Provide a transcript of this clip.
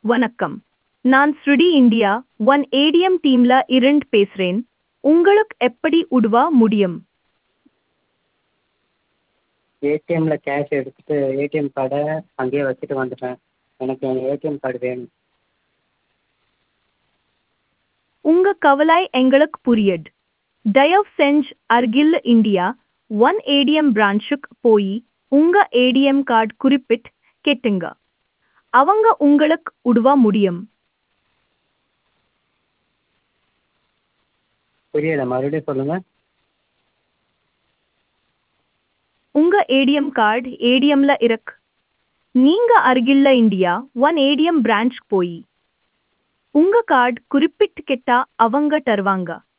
வணக்கம் நான் ஸ்ருடி இந்தியா ஒன் ஏடிஎம் டீம்ல இருந்து பேசுறேன் உங்களுக்கு எப்படி உதவ முடியும் ஏடிஎம்மில் கேஷ் எடுத்துகிட்டு ஏடிஎம் கார்டை அங்கேயே வச்சுட்டு வந்துட்டேன் எனக்கு என் ஏடிஎம் கார்டு வேணும் உங்க கவலை எங்களுக்கு புரியுது தயவு செஞ்சு அருகில் இந்தியா ஒன் ஏடிஎம் பிரான்ச்சுக்கு போய் உங்க ஏடிஎம் கார்டு குறிப்பிட்டு கேட்டுங்க அவங்க உங்களுக்கு உதவ முடியும் புரியல மறுபடியும் சொல்லுங்கள் உங்க ஏடிஎம் கார்டு ஏடிஎம்ல இருக்கு நீங்க அருகில்ல இந்தியா ஒன் ஏடிஎம் பிரான்ச் போய் உங்க கார்டு குறிப்பிட்டு கேட்டா அவங்க தருவாங்க